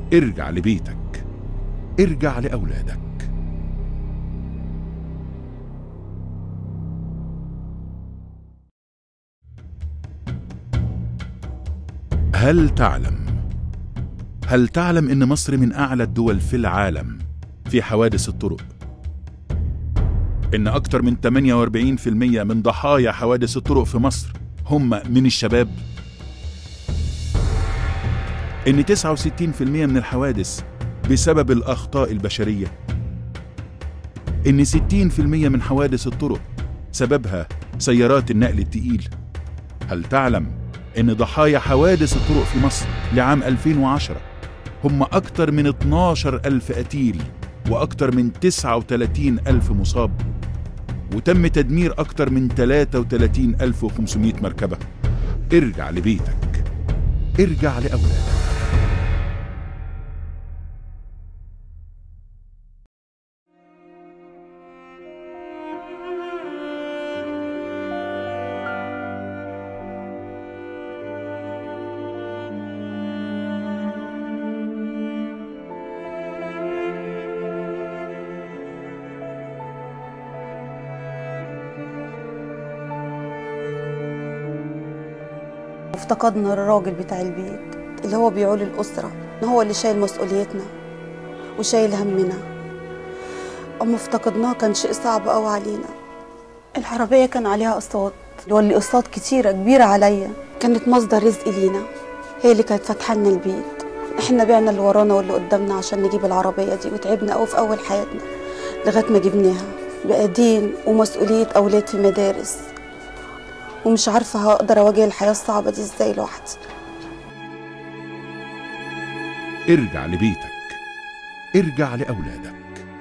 ارجع لبيتك ارجع لأولادك هل تعلم هل تعلم ان مصر من اعلى الدول في العالم في حوادث الطرق ان اكثر من 48% من ضحايا حوادث الطرق في مصر هم من الشباب ان 69% من الحوادث بسبب الاخطاء البشريه ان 60% من حوادث الطرق سببها سيارات النقل التقيل هل تعلم ان ضحايا حوادث الطرق في مصر لعام 2010 هم أكثر من 12 ألف قتيل وأكثر من 39 ألف مصاب وتم تدمير أكثر من 33 ألف وخمسمائة مركبة ارجع لبيتك ارجع لأولادك افتقدنا الراجل بتاع البيت اللي هو بيعول الأسرة هو اللي شايل مسؤوليتنا وشايل همنا أما افتقدناه كان شيء صعب أوي علينا العربية كان عليها أقساط واللي أقساط كتيرة كبيرة عليا كانت مصدر رزق لينا هي اللي كانت فاتحة لنا البيت احنا بعنا اللي ورانا واللي قدامنا عشان نجيب العربية دي وتعبنا قوي في أول حياتنا لغاية ما جبناها بقى دين ومسؤولية أولاد في مدارس ومش عارفة هقدر أواجه الحياة الصعبة دي إزاي لوحدي ارجع لبيتك ارجع لأولادك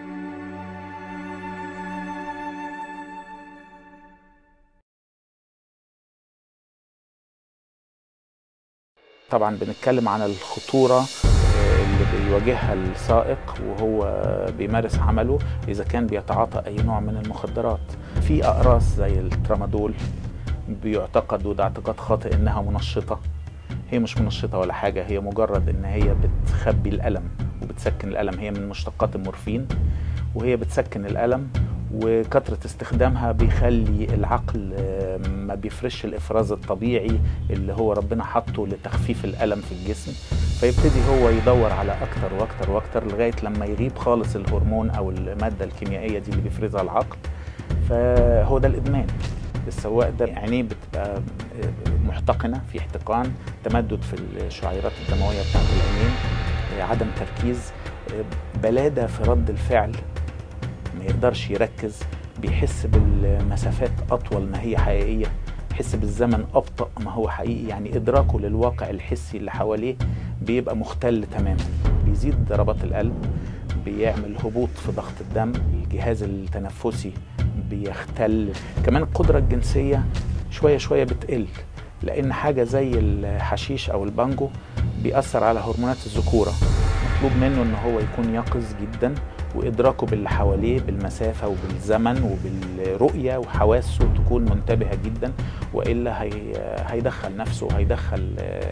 طبعا بنتكلم عن الخطورة اللي بيواجهها السائق وهو بيمارس عمله إذا كان بيتعاطى أي نوع من المخدرات في أقراص زي الترامادول بيعتقد وده اعتقاد خاطئ إنها منشطة هي مش منشطة ولا حاجة هي مجرد إن هي بتخبي الألم وبتسكن الألم هي من مشتقات المورفين وهي بتسكن الألم وكثرة استخدامها بيخلي العقل ما بيفرش الإفراز الطبيعي اللي هو ربنا حطه لتخفيف الألم في الجسم فيبتدي هو يدور على أكتر وأكتر وأكتر لغاية لما يغيب خالص الهرمون أو المادة الكيميائية دي اللي بيفرزها العقل فهو ده الإدمان السواق ده عينيه بتبقى محتقنة في احتقان تمدد في الشعيرات الدموية بتاعت العينين عدم تركيز بلادة في رد الفعل ما يقدرش يركز بيحس بالمسافات أطول ما هي حقيقية يحس بالزمن أبطأ ما هو حقيقي يعني إدراكه للواقع الحسي اللي حواليه بيبقى مختل تماما بيزيد ضربات القلب بيعمل هبوط في ضغط الدم الجهاز التنفسي بيختل كمان القدرة الجنسية شوية شوية بتقل لأن حاجة زي الحشيش أو البانجو بيأثر على هرمونات الذكورة مطلوب منه إن هو يكون يقظ جدا وإدراكه باللي حواليه بالمسافة وبالزمن وبالرؤية وحواسه تكون منتبهة جدا وإلا هي هيدخل نفسه وهيدخل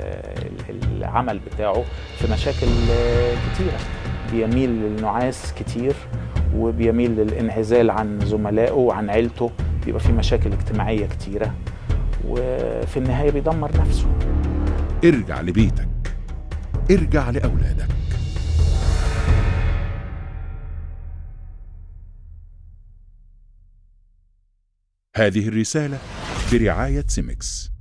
العمل بتاعه في مشاكل كتيرة بيميل للنعاس كتير وبيميل للانعزال عن زملائه وعن عيلته بيبقى في مشاكل اجتماعية كتيرة وفي النهاية بيدمر نفسه ارجع لبيتك ارجع لأولادك هذه الرسالة برعاية سيمكس